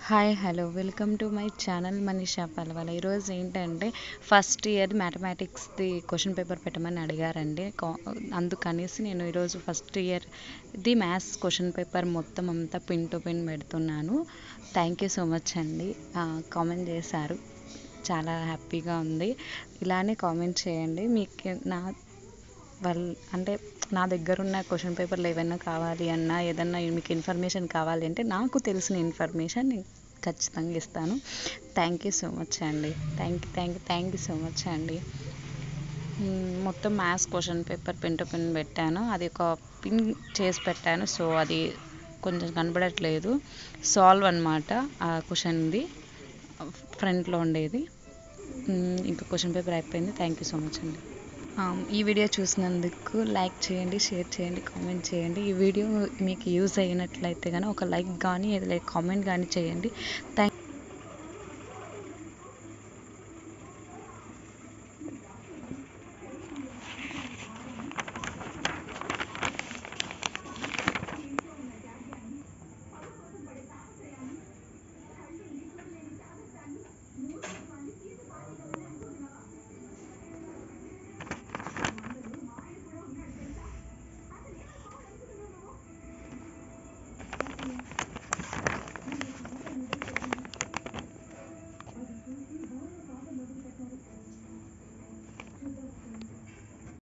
hi hello welcome to my channel Manisha Palavala ఈరోజు ఏంటంటే first year మ్యాథమెటిక్స్ది క్వశ్చన్ పేపర్ పెట్టమని అడిగారండి కా- అందుకనేసి నేను ఈరోజు ఫస్ట్ ఇయర్ది మ్యాథ్స్ క్వశ్చన్ పేపర్ మొత్తం అంతా పిన్ టు పిన్ పెడుతున్నాను థ్యాంక్ యూ సో మచ్ అండి కామెంట్ చేశారు చాలా హ్యాపీగా ఉంది ఇలానే కామెంట్ చేయండి మీకు నా వాళ్ళ అంటే నా దగ్గర ఉన్న క్వశ్చన్ పేపర్లు ఏమైనా కావాలి అన్నా ఏదన్నా మీకు ఇన్ఫర్మేషన్ కావాలి అంటే నాకు తెలిసిన ఇన్ఫర్మేషన్ నేను ఖచ్చితంగా ఇస్తాను థ్యాంక్ యూ సో మచ్ అండి thank you thank you thank you so much అండి మ్మ్, మొత్తం maths question paper pin to pin పెట్టాను అది ఒక పిన్ చేసి పెట్టాను సో అది కొంచెం కనబడట్లేదు సాల్వ్ అనమాట ఆ క్వశ్చన్ది ఫ్రంట్లో ఉండేది మ్మ్, ఇంకా క్వశ్చన్ పేపర్ అయిపోయింది థ్యాంక్ యూ సో మచ్ అండి ఆ, ఈ వీడియో చూసినందుకు లైక్ చేయండి షేర్ చేయండి కామెంట్ చేయండి ఈ వీడియో మీకు యూజ్ అయినట్లయితే కానీ ఒక లైక్ కానీ లేదా కామెంట్ కానీ చేయండి థ్యాంక్